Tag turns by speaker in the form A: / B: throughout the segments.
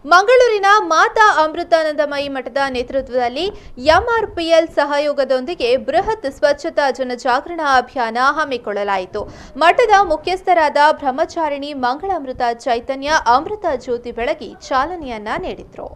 A: ಮಂಗಳೂರಿನ ಮಾತಾ ಅಮೃತಾನಂದಮಯಿ ಮಠದ ನೇತೃತ್ವದಲ್ಲಿ ಎಂಆರ್ಪಿಎಲ್ ಸಹಯೋಗದೊಂದಿಗೆ ಬೃಹತ್ ಸ್ವಚ್ಛತಾ ಜನಜಾಗರಣ ಅಭಿಯಾನ ಹಮ್ಮಿಕೊಳ್ಳಲಾಯಿತು ಮಠದ ಮುಖ್ಯಸ್ಥರಾದ ಬ್ರಹ್ಮಚಾರಿಣಿ ಮಂಗಳಾಮೃತ ಚೈತನ್ಯ ಅಮೃತ ಜ್ಯೋತಿ ಬೆಳಗಿ ಚಾಲನೆಯನ್ನ ನೀಡಿದ್ರು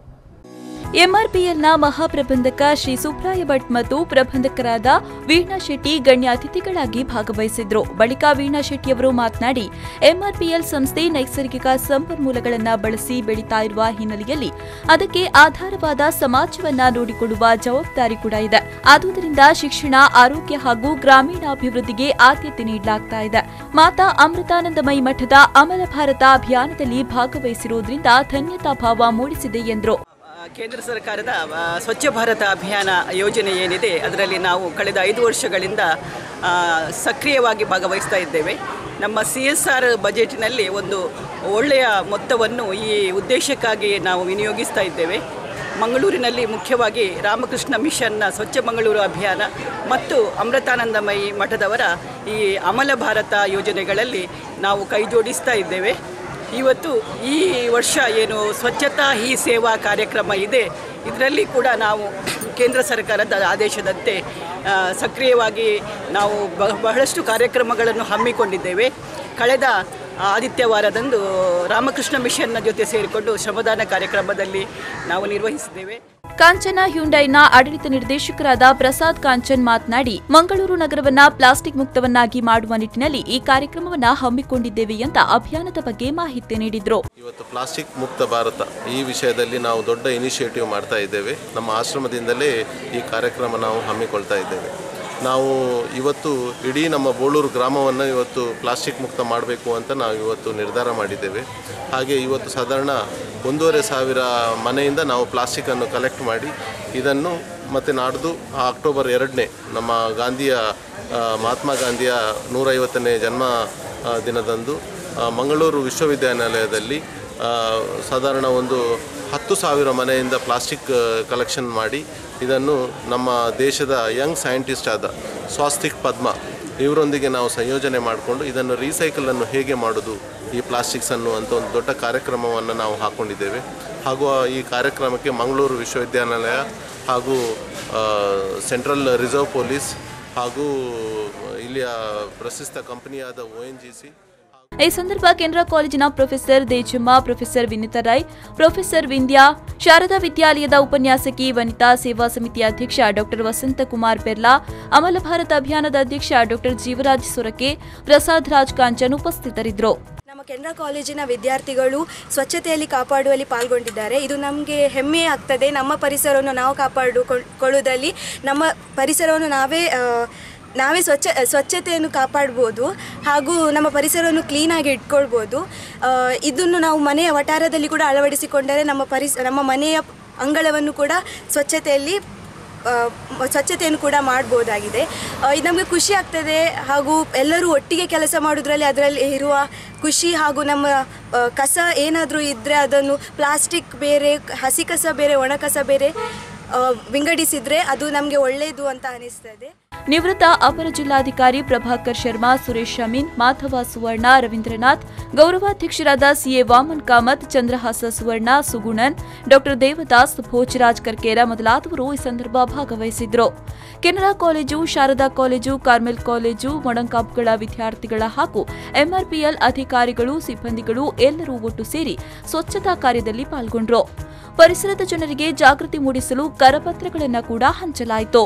B: ಎಂಆರ್ಪಿಎಲ್ನ ಮಹಾಪ್ರಬಂಧಕ ಶ್ರೀ ಸುಬ್ರಾಯ ಭಟ್ ಮತ್ತು ಪ್ರಬಂಧಕರಾದ ವೀಣಾ ಶೆಟ್ಟಿ ಗಣ್ಯ ಅತಿಥಿಗಳಾಗಿ ಭಾಗವಹಿಸಿದ್ರು ಬಳಿಕ ವೀಣಾ ಶೆಟ್ಟಿಯವರು ಮಾತನಾಡಿ ಎಂಆರ್ಪಿಎಲ್ ಸಂಸ್ಥೆ ನೈಸರ್ಗಿಕ ಸಂಪನ್ಮೂಲಗಳನ್ನು ಬಳಸಿ ಬೆಳೀತಾ ಇರುವ ಹಿನ್ನೆಲೆಯಲ್ಲಿ ಅದಕ್ಕೆ ಆಧಾರವಾದ ಸಮಾಜವನ್ನ ನೋಡಿಕೊಳ್ಳುವ ಜವಾಬ್ದಾರಿ ಕೂಡ ಇದೆ ಆದುದರಿಂದ ಶಿಕ್ಷಣ ಆರೋಗ್ಯ ಹಾಗೂ ಗ್ರಾಮೀಣಾಭಿವೃದ್ಧಿಗೆ ಆದ್ಯತೆ ನೀಡಲಾಗ್ತಾ ಇದೆ ಮಾತಾ ಅಮೃತಾನಂದಮಯಿ ಮಠದ ಅಮಲ ಭಾರತ ಅಭಿಯಾನದಲ್ಲಿ ಭಾಗವಹಿಸಿರುವುದರಿಂದ ಧನ್ಯತಾ ಭಾವ ಮೂಡಿಸಿದೆ ಎಂದರು
C: ಕೇಂದ್ರ ಸರ್ಕಾರದ ಆ, ಸ್ವಚ್ಛ ಭಾರತ ಅಭಿಯಾನ ಯೋಜನೆ ಏನಿದೆ ಅದರಲ್ಲಿ ನಾವು ಕಳೆದ ಐದು ವರ್ಷಗಳಿಂದ ಆ, ಸಕ್ರಿಯವಾಗಿ ಭಾಗವಹಿಸ್ತಾ ಇದ್ದೇವೆ ನಮ್ಮ ಸಿ ಎಸ್ ಆರ್ ಬಜೆಟ್ನಲ್ಲಿ ಒಂದು ಒಳ್ಳೆಯ ಮೊತ್ತವನ್ನು ಈ ಉದ್ದೇಶಕ್ಕಾಗಿ ನಾವು ವಿನಿಯೋಗಿಸ್ತಾ ಇದ್ದೇವೆ ಮಂಗಳೂರಿನಲ್ಲಿ ಮುಖ್ಯವಾಗಿ ರಾಮಕೃಷ್ಣ ಮಿಷನ್ನ ಸ್ವಚ್ಛ ಮಂಗಳೂರು ಅಭಿಯಾನ ಮತ್ತು ಅಮೃತಾನಂದಮಯಿ ಮಠದವರ ಈ ಅಮಲ ಭಾರತ ಯೋಜನೆಗಳಲ್ಲಿ ನಾವು ಕೈ ಜೋಡಿಸ್ತಾ ಇದ್ದೇವೆ ಇವತ್ತು ಈ ವರ್ಷ ಏನು ಸ್ವಚ್ಛತಾ ಹಿ ಸೇವಾ ಕಾರ್ಯಕ್ರಮ ಇದೆ ಇದರಲ್ಲಿ ಕೂಡ ನಾವು ಕೇಂದ್ರ ಸರ್ಕಾರದ ಆದೇಶದಂತೆ ಆ, ಸಕ್ರಿಯವಾಗಿ ನಾವು ಬ- ಬಹಳಷ್ಟು ಕಾರ್ಯಕ್ರಮಗಳನ್ನು ಹಮ್ಮಿಕೊಂಡಿದ್ದೇವೆ ಕಳೆದ ಆದಿತ್ಯವಾರದಂದು ರಾಮಕೃಷ್ಣ ಮಿಷನ್ನ ಜೊತೆ ಸೇರಿಕೊಂಡು ಶ್ರಮದಾನ ಕಾರ್ಯಕ್ರಮದಲ್ಲಿ ನಾವು ನಿರ್ವಹಿಸಿದ್ದೇವೆ
B: ಕಾಂಚನ ಹ್ಯುಂಡೈನ ಆಡಳಿತ ನಿರ್ದೇಶಕರಾದ ಪ್ರಸಾದ್ ಕಾಂಚನ್ ಮಾತನಾಡಿ ಮಂಗಳೂರು ನಗರವನ್ನ ಪ್ಲಾಸ್ಟಿಕ್ ಮುಕ್ತವನ್ನಾಗಿ ಮಾಡುವ ನಿಟ್ಟಿನಲ್ಲಿ ಈ ಕಾರ್ಯಕ್ರಮವನ್ನ ಹಮ್ಮಿಕೊಂಡಿದ್ದೇವೆ ಅಂತ ಅಭಿಯಾನದ ಬಗ್ಗೆ ಮಾಹಿತಿ ನೀಡಿದ್ರು
D: ಇವತ್ತು ಪ್ಲಾಸ್ಟಿಕ್ ಮುಕ್ತ ಭಾರತ ಈ ವಿಷಯದಲ್ಲಿ ನಾವು ದೊಡ್ಡ ಇನಿಷಿಯೇಟಿವ್ ಮಾಡ್ತಾ ಇದ್ದೇವೆ ನಮ್ಮ ಆಶ್ರಮದಿಂದಲೇ ಈ ಕಾರ್ಯಕ್ರಮ ನಾವು ಹಮ್ಮಿಕೊಳ್ತಾ ಇದ್ದೇವೆ ನಾವು ಇವತ್ತು ಇಡೀ ನಮ್ಮ ಬೋಳೂರು ಗ್ರಾಮವನ್ನು ಇವತ್ತು ಪ್ಲಾಸ್ಟಿಕ್ ಮುಕ್ತ ಮಾಡಬೇಕು ಅಂತ ನಾವು ಇವತ್ತು ನಿರ್ಧಾರ ಮಾಡಿದ್ದೇವೆ ಹಾಗೆ ಇವತ್ತು ಸಾಧಾರಣ ಒಂದೂವರೆ ಸಾವಿರ ಮನೆಯಿಂದ ನಾವು ಪ್ಲಾಸ್ಟಿಕ್ಕನ್ನು ಕಲೆಕ್ಟ್ ಮಾಡಿ ಇದನ್ನು ಮತ್ತು ನಾಡ್ದು ಆ ಅಕ್ಟೋಬರ್ ಎರಡನೇ ನಮ್ಮ ಗಾಂಧಿಯ ಆ, ಮಹಾತ್ಮ ಗಾಂಧಿಯ ನೂರೈವತ್ತನೇ ಜನ್ಮ ಆ, ದಿನದಂದು ಆ, ಮಂಗಳೂರು ವಿಶ್ವವಿದ್ಯಾನಿಲಯದಲ್ಲಿ ಆ, ಸಾಧಾರಣ ಒಂದು ಹತ್ತು ಸಾವಿರ ಮನೆಯಿಂದ ಪ್ಲಾಸ್ಟಿಕ್ ಕಲೆಕ್ಷನ್ ಮಾಡಿ ಇದನ್ನು ನಮ್ಮ ದೇಶದ ಯಂಗ್ ಸೈಂಟಿಸ್ಟ್ ಆದ ಸ್ವಾಸ್ತಿಕ್ ಪದ್ಮ ಇವರೊಂದಿಗೆ ನಾವು ಸಂಯೋಜನೆ ಮಾಡಿಕೊಂಡು ಇದನ್ನು ರೀಸೈಕಲನ್ನು ಹೇಗೆ ಮಾಡೋದು ಈ ಪ್ಲಾಸ್ಟಿಕ್ಸನ್ನು ಅಂತ ಒಂದು ದೊಡ್ಡ ಕಾರ್ಯಕ್ರಮವನ್ನು ನಾವು ಹಾಕ್ಕೊಂಡಿದ್ದೇವೆ ಹಾಗೂ ಆ ಈ ಕಾರ್ಯಕ್ರಮಕ್ಕೆ ಮಂಗಳೂರು ವಿಶ್ವವಿದ್ಯಾನಿಲಯ ಹಾಗೂ ಆ, ಸೆಂಟ್ರಲ್ ರಿಸರ್ವ್ ಪೊಲೀಸ್ ಹಾಗೂ ಇಲ್ಲಿಯ ಪ್ರಸಿದ್ಧ ಕಂಪನಿಯಾದ ಒ ಎನ್ ಜಿ ಸಿ
B: ಈ ಸಂದರ್ಭ ಕೆನರಾ ಕಾಲೇಜಿನ professor Dejamma professor Vinitha Rai professor Vindya Sharada ವಿದ್ಯಾಲಯದ ಉಪನ್ಯಾಸಕಿ ವನಿತಾ ಸೇವಾ ಸಮಿತಿ ಅಧ್ಯಕ್ಷ ಡಾಕ್ಟರ್ ವಸಂತಕುಮಾರ್ ಪೆರ್ಲಾ ಅಮಲ ಭಾರತ ಅಭಿಯಾನದ ಅಧ್ಯಕ್ಷ ಡಾಕ್ಟರ್ ಜೀವರಾಜ್ ಸೊರಕೆ ಪ್ರಸಾದ್ ರಾಜ್ ಕಾಂಚನ್ ಉಪಸ್ಥಿತರಿದ್ದರು
E: ನಮ್ಮ ಕೆನರಾ ಕಾಲೇಜಿನ ವಿದ್ಯಾರ್ಥಿಗಳು ಸ್ವಚ್ಛತೆಯಲ್ಲಿ ಕಾಪಾಡುವಲ್ಲಿ ಪಾಲ್ಗೊಂಡಿದ್ದಾರೆ ಇದು ನಮಗೆ ಹೆಮ್ಮೆ ಆಗ್ತದೆ ನಮ್ಮ ಪರಿಸರವನ್ನು ನಾವು ಕಾಪಾಡಿಕೊಳ್ಳುವುದರಲ್ಲಿ ನಮ್ಮ ಪರಿಸರವನ್ನು ನಾವೇ ಆ, ನಾವೇ ಸ್ವಚ್ಛ ಸ್ವಚ್ಛತೆಯನ್ನು ಕಾಪಾಡ್ಬೋದು ಹಾಗೂ ನಮ್ಮ ಪರಿಸರವನ್ನು ಕ್ಲೀನಾಗಿ ಇಟ್ಕೊಳ್ಬೋದು ಆ, ಇದನ್ನು ನಾವು ಮನೆಯ ವಠಾರದಲ್ಲಿ ಕೂಡ ಅಳವಡಿಸಿಕೊಂಡರೆ ನಮ್ಮ ಪರಿಸ ನಮ್ಮ ಮನೆಯ ಅಂಗಳವನ್ನು ಕೂಡ ಸ್ವಚ್ಛತೆಯಲ್ಲಿ ಆ, ಸ್ವಚ್ಛತೆಯನ್ನು ಕೂಡ ಮಾಡ್ಬೋದಾಗಿದೆ ಆ, ಇದು ನಮಗೆ ಖುಷಿ ಆಗ್ತದೆ ಹಾಗೂ ಎಲ್ಲರೂ ಒಟ್ಟಿಗೆ ಕೆಲಸ ಮಾಡೋದ್ರಲ್ಲಿ ಅದರಲ್ಲಿ ಇರುವ ಖುಷಿ ಹಾಗೂ ನಮ್ಮ ಆ, ಕಸ ಏನಾದರೂ ಇದ್ದರೆ ಅದನ್ನು ಪ್ಲಾಸ್ಟಿಕ್ ಬೇರೆ ಹಸಿ ಕಸ ಬೇರೆ ಒಣ ಕಸ ಬೇರೆ ಆ, ವಿಂಗಡಿಸಿದರೆ ಅದು ನಮಗೆ ಒಳ್ಳೆಯದು ಅಂತ ಅನಿಸ್ತದೆ
B: ನಿವೃತ್ತ ಅಪರ ಜಿಲ್ಲಾಧಿಕಾರಿ ಪ್ರಭಾಕರ್ ಶರ್ಮಾ ಸುರೇಶ್ ಶಮೀನ್ ಮಾಧವ ಸುವರ್ಣ ರವೀಂದ್ರನಾಥ್ ಗೌರವಾಧ್ಯಕ್ಷರಾದ ಸಿಎ ವಾಮನ್ ಕಾಮತ್ ಚಂದ್ರಹಾಸ ಸುವರ್ಣ ಸುಗುಣನ್ ಡಾಕ್ಟರ್ ದೇವದಾಸ್ ಭೋಜರಾಜ್ ಕರ್ಕೇರ ಮೊದಲಾದವರು ಈ ಸಂದರ್ಭ ಭಾಗವಹಿಸಿದ್ರು Canara college Sharada college Carmel college ಮೊಡಂಕಾಪ್ಗಳ ವಿದ್ಯಾರ್ಥಿಗಳ ಹಾಗೂ ಎಂಆರ್ಪಿಎಲ್ ಅಧಿಕಾರಿಗಳು ಸಿಬ್ಬಂದಿಗಳು ಎಲ್ಲರೂ ಒಟ್ಟು ಸೇರಿ ಸ್ವಚ್ಛತಾ ಕಾರ್ಯದಲ್ಲಿ ಪಾಲ್ಗೊಂಡ್ರು ಪರಿಸರದ ಜನರಿಗೆ ಜಾಗೃತಿ ಮೂಡಿಸಲು ಕರಪತ್ರಗಳನ್ನು ಕೂಡ ಹಂಚಲಾಯಿತು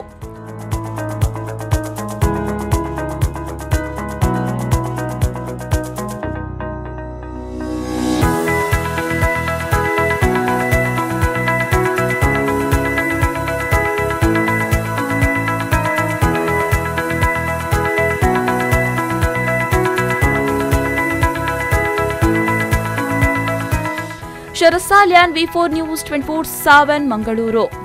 B: ಶರಸಾಲ್ಯಾನ್ V four news twenty four seven Mangaluru